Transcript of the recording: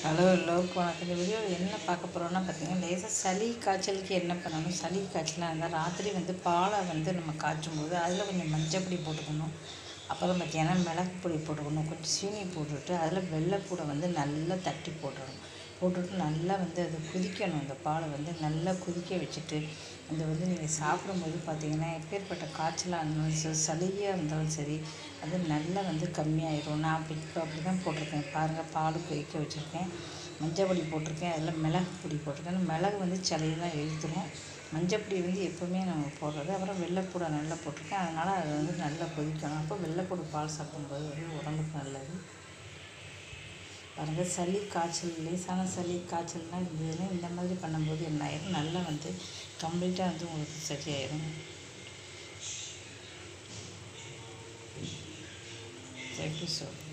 hello எல்லோருக்கும் வணக்கம் இந்த வீடியோ என்ன பார்க்க போகிறோம்னா பார்த்தீங்கன்னா லேசாக சளி காய்ச்சலுக்கு என்ன பண்ணணும் சளி காய்ச்சலாக இருந்தால் ராத்திரி வந்து பாலை வந்து நம்ம காய்ச்சும் போது அதில் கொஞ்சம் மஞ்சள் பொடி போட்டுக்கணும் அப்புறம் பார்த்தீங்கன்னா மிளகு பொடி போட்டுக்கணும் கொஞ்சம் சீனி போட்டுட்டு அதில் வெள்ளைப்பூடை வந்து நல்லா தட்டி போட்டுடணும் போட்டுட்டு நல்லா வந்து அது கொதிக்கணும் அந்த பாலை வந்து நல்லா கொதிக்க வச்சுட்டு அந்த வந்து நீங்கள் சாப்பிடும்போது பார்த்தீங்கன்னா எப்பேற்பட்ட காய்ச்சலாக இருந்தாலும் சரி சளியாக இருந்தாலும் சரி அது நல்லா வந்து கம்மியாயிடும் நான் அப்படி இப்போ அப்படி தான் போட்டிருக்கேன் பாருங்கள் பால் கொதிக்க வச்சுருக்கேன் மஞ்சள் பொடி போட்டிருக்கேன் அதில் மிளகு பொடி போட்டிருக்கேன் மிளகு வந்து சளியெல்லாம் இழுத்துரும் மஞ்சள் பொடி வந்து எப்போவுமே நம்ம போடுறது அப்புறம் வெள்ளைப்பூடை நல்லா போட்டிருக்கேன் அதனால் அது வந்து நல்லா கொதிக்கணும் அப்போ வெள்ளைப்பூடு பால் சாப்பிடும்போது வந்து உடம்புக்கு நல்லது பாருங்கள் சளி காய்ச்சல் லேசான சளி காய்ச்சல்லாம் இருந்ததுன்னா இந்த மாதிரி பண்ணும்போது என்ன ஆயிரும் நல்லா வந்து கம்ப்ளீட்டாக வந்து உங்களுக்கு சரியாயிடும் தேங்க்யூ சார்